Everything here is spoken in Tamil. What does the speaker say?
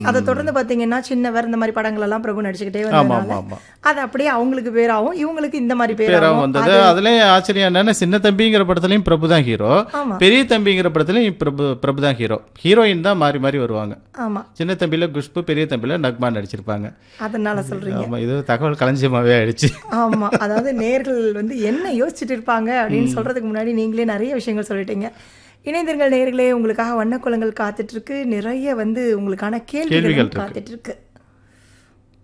அதை தொடர்ந்து பாத்தீங்கன்னா சின்னவர் இந்த மாதிரி படங்கள் எல்லாம் பிரபு நடிச்சுக்கிட்டே ஆமா ஆமா வந்ததுனால ஆமா அது அப்படியே அவங்களுக்கு பேராகும் இவங்களுக்கு இந்த மாதிரி பேராவும் பேராகும் வந்தது அதுலயும் ஆச்சரியம் என்னன்னா சின்ன தம்பிங்கிற படத்துலயும் பிரபு தான் ஹீரோ ஆமா பெரிய தம்பிங்கிற படத்துலயும் பிரபு பிரபு தான் ஹீரோ ஹீரோயின் தான் மாறி மாறி வருவாங்க ஆமா சின்ன தம்பியில குஷ்பு பெரிய தம்பியில நக்மா நடிச்சிருப்பாங்க அதனால சொல்றீங்க ஆமா இது தகவல் களஞ்சியமாவே ஆயிடுச்சு ஆமா அதாவது நேர்கள் வந்து என்ன யோசிச்சுட்டு இருப்பாங்க அப்படின்னு சொல்றதுக்கு முன்னாடி நீங்களே நிறைய விஷயங்கள் சொல்லிட்டீங்க இணைந்திருங்கள் நேர்களே உங்களுக்காக வண்ணக்குளங்கள் காத்துட்டு இருக்கு நிறைய வந்து உங்களுக்கான கேள்விகள் கேள்விகள் இருக்கு. காத்துட்டு இருக்கு